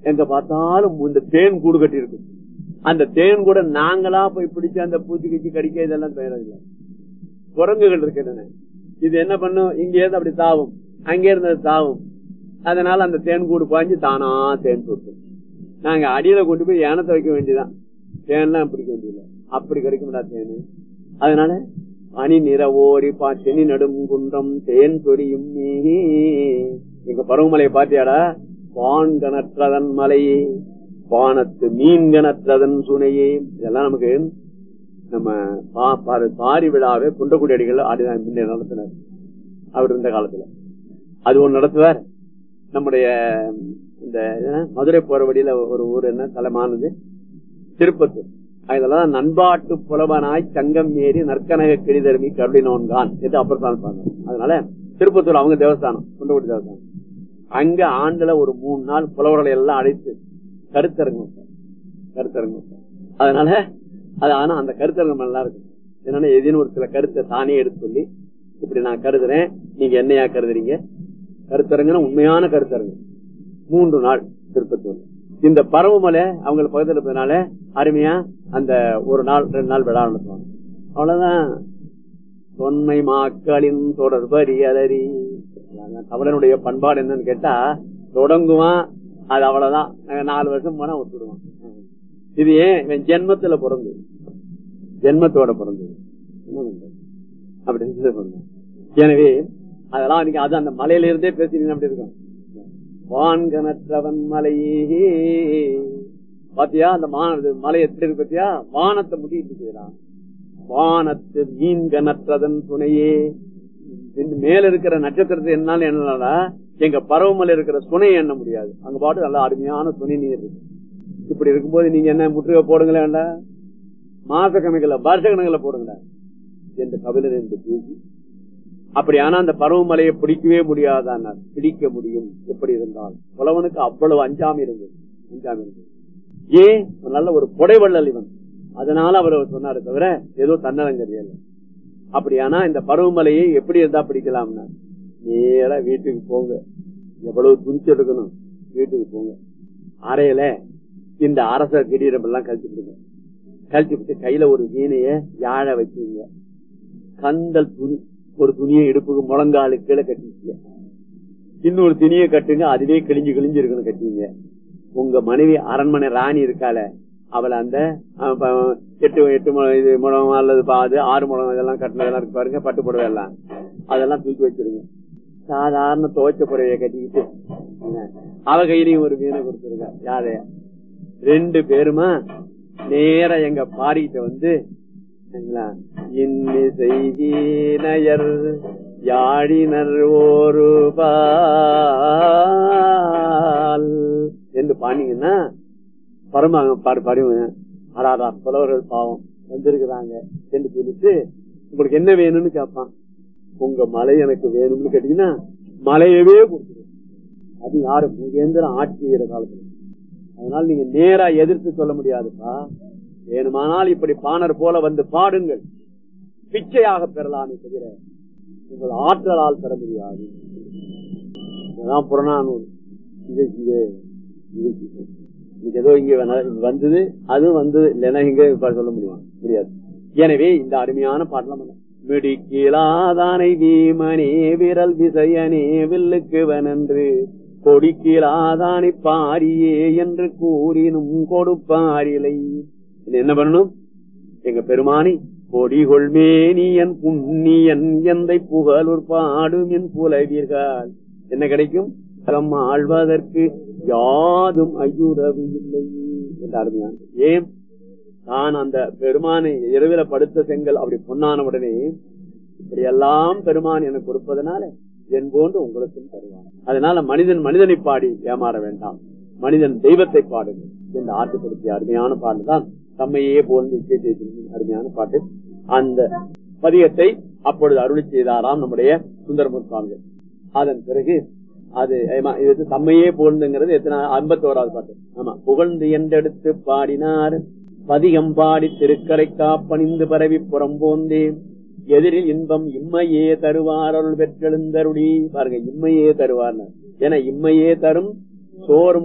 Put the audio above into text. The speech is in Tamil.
எங்க பார்த்தாலும் இந்த தேன் கூடு கட்டி இருக்கு அந்த தேன் கூட நாங்களா போய் பிடிச்சு அந்த பூச்சி கிச்சி கடிக்க இதெல்லாம் தேவையில்லை குரங்குகள் இருக்கின்றன இது என்ன பண்ணும் இங்க இருந்து அப்படி தாவும் அங்க இருந்து அது தாவும் அதனால அந்த தேன் கூடு பாஞ்சு தானா தேன் சுட்டும் நாங்க அடியில கொண்டு போய் யானத்தை வைக்க வேண்டியதான் தேன்லாம் பிடிக்க வேண்டியதில்லை அப்படி கிடைக்கும்டா தேனு அதனால அணி நிறவோடி பாச்செனி நடும் குன்றம் தேன் சொரியும் நீ எங்க பருவமலையை பாத்தியாடா வான் கணற்றதன் மலையே வானத்து மீன் கணற்றதன் சுனையே இதெல்லாம் நமக்கு நம்ம பா- பாரு- பாரி விழாவே குண்டக்குடி அடிகள் ஆடிதான் முன்னே நடத்தினார் அவர் இருந்த காலத்துல அது ஒண்ணு நடத்துவார் நம்முடைய இந்த என்ன, மதுரை போற வழியில ஒரு ஊர் என்ன தலைமானது திருப்பத்தூர் அதெல்லாம் நண்பாட்டு புலவனாய் சங்கம் ஏறி நற்கனக கிழிதருமி கருளினோன்கான் என்று அப்புறம் சொன்னாங்க அதனால திருப்பத்தூர் அவங்க தேவஸ்தானம் குண்டக்குடி தேவஸ்தானம் அங்க ஆண்டுல ஒரு மூணு நாள் புலவர்களை எல்லாம் அழைத்து கருத்தரங்கம் வைப்பார். கருத்தரங்கம் வைப்பார். அதனால அது ஆனா அந்த கருத்தரங்கம் நல்லா இருக்கும் என்னன்னா எதின்னு ஒரு சில கருத்தை தானே எடுத்து சொல்லி இப்படி நான் கருதுறேன் நீங்க என்னையா கருதுறீங்க கருத்தரங்குன்னா உண்மையான கருத்தரங்கு மூன்று நாள் திருப்பத்தூர் இந்த பருவமலை அவங்களுக்கு பக்கத்துல இருப்பதனால அருமையா அந்த ஒரு நாள் ரெண்டு நாள் விழா நடத்துவாங்க அவ்வளவுதான் தொன்மை மாக்களின் தொடர்பறி அலறி தமிழனுடைய பண்பாடு என்னன்னு கேட்டா தொடங்குவான் அது அவ்வளவுதான் நாங்க நாலு வருஷம் போனா ஒத்துடுவான் இது ஏன் இவன் ஜென்மத்துல பிறந்து ஜென்மத்தோட பிறந்தது என்ன பண்றது? அப்படின்னு சொல்லி சொன்னான். எனவே அதெல்லாம் நீங்க அது அந்த மலையில இருந்தே பேசினீங்க அப்படி இருக்கும் வான்கனற்றவன் மலையே பாத்தியா அந்த மான மலை எப்படி இருக்கு பாத்தியா வானத்தை முடிட்டு செய்யறான் வானத்து மீன்கனற்றதன் துணையே இந்த மேல இருக்கிற நட்சத்திரத்தை என்னால என்னடா எங்க பருவமலை இருக்கிற சுனையை எண்ண முடியாது அங்க பாட்டு நல்ல அருமையான துணை நீர் இருக்கு இப்படி இருக்கும்போது நீங்க என்ன முற்றுகை போடுங்களேன் வேண்டாம் மாச கணக்குல வருஷ கணக்குல போடுங்களேன் என்று கபிலர் என்று பேசி அப்படி ஆனா அந்த பருவமலையை பிடிக்கவே முடியாதான் பிடிக்க முடியும் எப்படி இருந்தால் புலவனுக்கு அவ்வளவு அஞ்சாமி இருந்தது அஞ்சாமி இருந்தது ஏன் ஒரு நல்ல ஒரு புடைவள்ளல் இவன் அதனால அவர் சொன்னாரு தவிர ஏதோ தன்னலங்கரியல அப்படியானா இந்த பருவமலையை எப்படி இருந்தா பிடிக்கலாம்னா நேரா வீட்டுக்கு போங்க எவ்வளவு துணிச்சு எடுக்கணும் வீட்டுக்கு போங்க அறையில இந்த அரச கிரீடம் எல்லாம் கழிச்சு விடுங்க கழிச்சு விட்டு கையில ஒரு வீணைய யாழ வச்சுங்க கந்தல் துணி ஒரு துணியை இடுப்புக்கு முழங்காலு கீழே கட்டிங்க இன்னொரு துணியை கட்டுங்க அதுவே கிழிஞ்சு கிழிஞ்சு இருக்கணும் கட்டிங்க உங்க மனைவி அரண்மனை ராணி இருக்கால அவளை அந்த அஹ், ப- எட்டு எட்டு முழம் இது முழம் அல்லது பாது ஆறு முழம் இதெல்லாம் கட்டினதெல்லாம் இருக்கு பாருங்க பட்டு புடவை எல்லாம் அதெல்லாம் தூக்கி வச்சிருங்க சாதாரண துவைச்ச புடவைய கட்டிக்கிட்டு என்ன, அவ கையிலையும் ஒரு வீணை கொடுத்துருங்க யாரைய ரெண்டு பேருமா நேரா எங்க பாரிக்கிட்ட வந்து சரிங்களா? இன்னிசை வீணையர் யாழினர் ஒரு பால் என்று பானீங்கன்னா பரமாங்க பாரு பருவ அடாடா புலவர்கள் பாவம் வந்திருக்கிறாங்க என்று சொல்லிட்டு உங்களுக்கு என்ன வேணும்னு கேட்பான் உங்க மலை எனக்கு வேணும்னு கேட்டீங்கன்னா மலையவே கொடுத்துருவோம் அது யாரு முகேந்திரன் ஆட்சி செய்கிற காலத்துல அதனால நீங்க நேரா எதிர்த்து சொல்ல முடியாதுப்பா வேணுமானால் இப்படி பாணர் போல வந்து பாடுங்கள் பிச்சையாக பெறலாமே தவிர உங்கள் ஆற்றலால் பெற முடியாது இதுதான் புறநானூறு இது இது இது இது. இது ஏதோ இங்க வேணா- இங்க வந்தது அதுவும் வந்தது இல்லைன்னா இங்க இப்ப சொல்ல முடியும் முடியாது எனவே இந்த அருமையான பாடலாம் பண்ண மிடிக்கீழாதானை வீமனே விரல் விசையனே வில்லுக்கு வனன்று கொடிக்கீழாதானை பாரியே என்று கூறினும் கொடுப்பாரிலை இது என்ன பண்ணணும் எங்க பெருமானி பொடிகொள்மேனியன் புண்ணியன் எந்தை புகழூர் பாடும் என் புலவீர்கள் என்ன கிடைக்கும் தம் ஆழ்வதற்கு யாதும் ஐயுறவு இல்லை என்று அருமையான ஏன் நான் அந்த பெருமானை இரவில படுத்த செங்கல் அப்படி பொன்னான உடனே இப்படி எல்லாம் பெருமான் எனக்கு கொடுப்பதனால என் போன்று உங்களுக்கும் தருவான் அதனால மனிதன் மனிதனை பாடி ஏமாற வேண்டாம் மனிதன் தெய்வத்தை பாடுங்கள் என்று ஆற்றுப்படுத்திய அருமையான பாட்டு தான் தம்மையே போன்று இசைத்திருக்கும் அருமையான பாட்டு அந்த பதியத்தை அப்பொழுது அருளி செய்தாராம் நம்முடைய சுந்தரமூர் சுவாமிகள் அதன் பிறகு அது ஆமா, இது வந்து தம்மையே புகழ்ந்துங்கிறது எத்தனை ஐம்பத்தோராவது பாட்டு ஆமா புகழ்ந்து என்றெடுத்து பாடினார் பதிகம் பாடி திருக்கரை காப்பணிந்து பரவி புறம்போந்தேன் எதிரில் இன்பம் இம்மையே தருவார் அருள் பெற்றெழுந்தருளி பாருங்க இம்மையே தருவார் ஏன்னா இம்மையே தரும் சோறும்